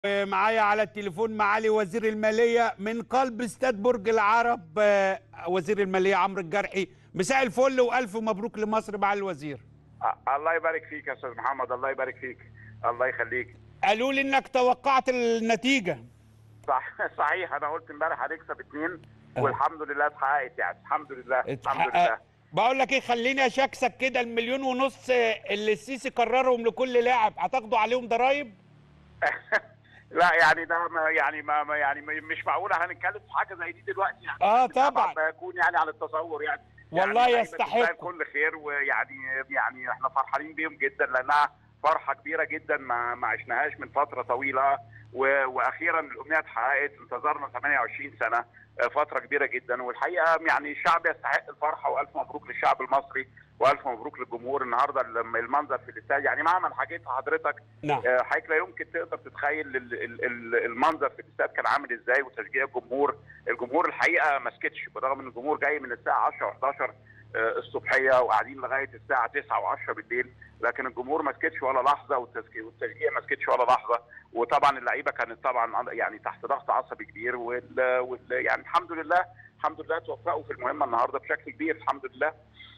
معايا على التليفون معالي وزير المالية من قلب استاد برج العرب آه، وزير المالية عمرو الجرحي مساء الفل وألف مبروك لمصر مع الوزير أ- الله يبارك فيك يا استاذ محمد الله يبارك فيك الله يخليك قالوا لي انك توقعت النتيجة صح صحيح انا قلت امبارح هنكسب اتنين والحمد لله اتحققت يعني الحمد لله الحمد اتحقق. لله بقول لك ايه خليني اشكسك كده المليون ونص آه، اللي السيسي قررهم لكل لاعب هتاخدوا عليهم ضرايب لا يعني ده ما يعني ما ما- يعني ما- مش معقوله هنتكلم في حاجه زي دي دلوقتي يعني آه، طبعاً طبعاً. ما يكون يعني على التصور يعني والله يعني يستحق. تستاهل كل خير ويعني يعني احنا فرحانين بيهم جدا لانها فرحه كبيره جدا ما ما عشناهاش من فتره طويله و- واخيرا الامنيه اتحققت انتظرنا 28 سنه آه، فتره كبيره جدا والحقيقه يعني الشعب يستحق الفرحه والف مبروك للشعب المصري والف مبروك للجمهور النهارده لما المنظر في الاستاد يعني مهما حكيت لحضرتك نعم آه، حضرتك لا يمكن تقدر تتخيل ال- ال- ال- المنظر في الاستاد كان عامل ازاي وتشجيع الجمهور الجمهور الحقيقه ما سكتش بالرغم ان الجمهور جاي من الساعه 10 و11 الصبحيه وقاعدين لغايه الساعه 9 و10 بالليل لكن الجمهور ما سكتش ولا لحظه والتشجيع والتشجيع ما سكتش ولا لحظه وطبعا اللعيبه كانت طبعا يعني تحت ضغط عصبي كبير وال وال يعني الحمد لله الحمد لله توفقوا في المهمه النهارده بشكل كبير الحمد لله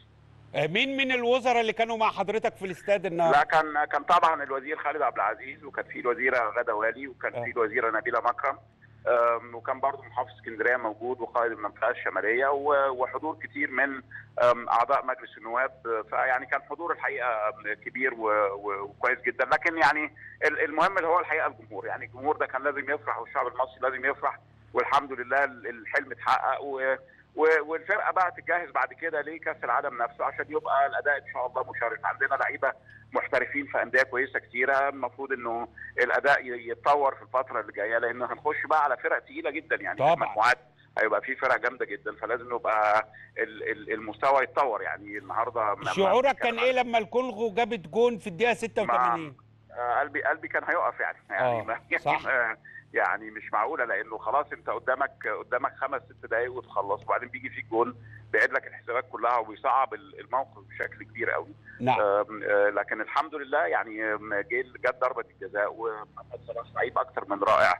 آه، مين من الوزراء اللي كانوا مع حضرتك في الاستاد النهارده لا كان كان طبعا الوزير خالد عبد العزيز وكان في الوزيره غدا والي وكان آه. في الوزيره نبيله مكرم أم، وكان برضه محافظ اسكندريه موجود وقائد المنطقه الشماليه و- وحضور كتير من أم، اعضاء مجلس النواب فيعني كان حضور الحقيقه أم، كبير و- و- وكويس جدا لكن يعني ال- المهم اللي هو الحقيقه الجمهور يعني الجمهور ده كان لازم يفرح والشعب المصري لازم يفرح والحمد لله ال- الحلم اتحقق و و- والفرقه بقى تتجهز بعد كده لكاس العالم نفسه عشان يبقى الاداء ان شاء الله مشرف عندنا لعيبه محترفين في انديه كويسه كتيره المفروض انه الاداء ي- يتطور في الفتره اللي جايه لان هنخش بقى على فرق تقيله جدا يعني في طبعاً. المجموعات هيبقى في فرق جامده جدا فلازم يبقى ال- ال- المستوى يتطور يعني النهارده لما شعورك بنتكلم كان عن- ايه لما الكونغو جابت جون في الدقيقة 86 آه، قلبي قلبي كان هيقف يعني يعني آه، ما- صح. يعني, يعني مش معقوله لانه خلاص انت قدامك قدامك خمس ست دقائق وتخلص وبعدين بيجي فيك جون بيعيد لك الحسابات كلها وبيصعب ال- الموقف بشكل كبير قوي نعم آم، آه، لكن الحمد لله يعني آم، جه جت ضربه الجزاء ومحمد صلاح لعيب اكتر من رائع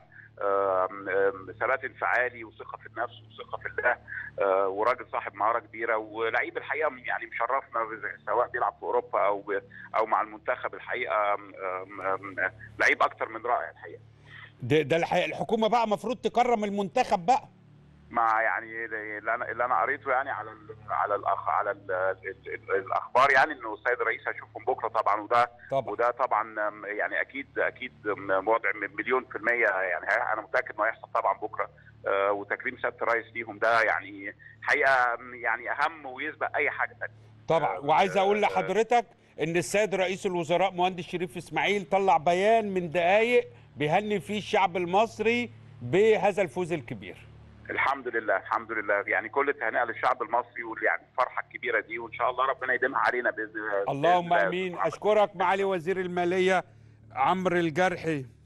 آم، آم، ثبات انفعالي وثقه في النفس وثقه في الله آه، وراجل صاحب مهاره كبيره ولعيب الحقيقه يعني مشرفنا سواء بيلعب في اوروبا او او مع المنتخب الحقيقه آم، آم، آم، لعيب اكتر من رائع الحقيقه ده, ده الحقيقة الحكومة بقى المفروض تكرم المنتخب بقى مع يعني اللي انا اللي انا قريته يعني على ال على الاخ على ال ال ال الاخبار يعني انه السيد الرئيس هيشوفهم بكره طبعا وده طبعا وده طبعا آم، يعني اكيد اكيد آم، وضع من مليون في الميه يعني ه- انا متاكد انه هيحصل طبعا بكره آه، وتكريم سياده الرئيس ليهم ده يعني حقيقه آم، يعني اهم ويسبق اي حاجه ثانيه طبعا آه، وعايز اقول آه، لحضرتك ان السيد رئيس الوزراء مهندس شريف اسماعيل طلع بيان من دقايق بيهني فيه الشعب المصري بهذا الفوز الكبير الحمد لله الحمد لله يعني كل التهنئه للشعب المصري ويعني الفرحه الكبيره دي وان شاء الله ربنا يديمها علينا باذن اللهم بإذن الله. امين اشكرك معالي وزير الماليه عمرو الجرحي